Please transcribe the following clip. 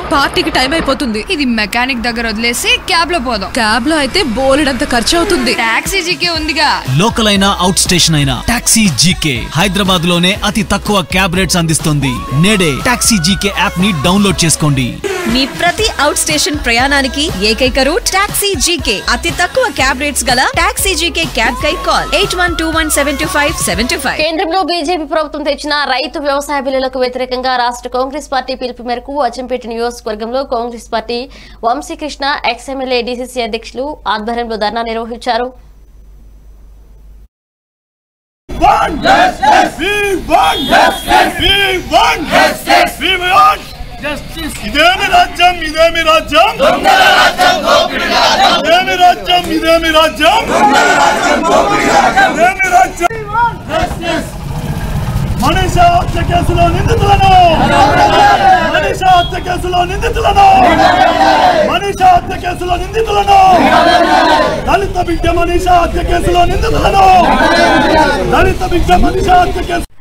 పార్టీకి టైం అయిపోతుంది ఇది మెకానిక్ దగ్గర వదిలేసి క్యాబ్ లో పోదాం క్యాబ్ లో అయితే బోలెడంత ఖర్చు అవుతుంది టాక్సీ జీకే ఉందిగా లోకల్ అయినా అవుట్ స్టేషన్ అయినా టాక్సీ జీకే హైదరాబాద్ లోనే అతి తక్కువ క్యాబ్ రేట్స్ అందిస్తుంది నేడే టాక్సీ జీకే యాప్ ని డౌన్లోడ్ చేసుకోండి మీ ప్రతి అవుట్ స్టేషన్ ప్రయాణానికి ఏకైక రూట్ టాక్సీ జీకే అతి తక్కువ క్యాబ్ రేట్స్ గల టాక్సీ జీకే క్యాబ్ కై call eight one two one seven two five seven two five కేంద్రంలో బీజేపీ ప్రభుత్వం తెచ్చిన రైతు వ్యవసాయ బిల్లులకు వ్యతిరేకంగా రాష్ట్ర కాంగ్రెస్ పార్టీ పిలుపు మేరకు అచ్చంపేట నియోజకవర్గంలో Congress party Vamshikrishna ex MLA DCC అధ్యక్షులు ఆధ్వర్యంలో ధర్నా నిర్వహించారు want justice. We want justice. We want justice. We want justice. ఇదేమి రాజ్యం ఇదేమి రాజ్యం ఇదేమి రాజ్యం ఇదేమి రాజ్యం ఇదేమి రాజ్యం మనిష హత్య కేసులో నిందితులను మనిష హత్య కేసులో నిందితులను మనిష హత్య కేసులో నిందితులను దళిత బిడ్డ మనిష హత్య కేసులో నిందితులను దళిత బిడ్డ మనిష హత్య కేసు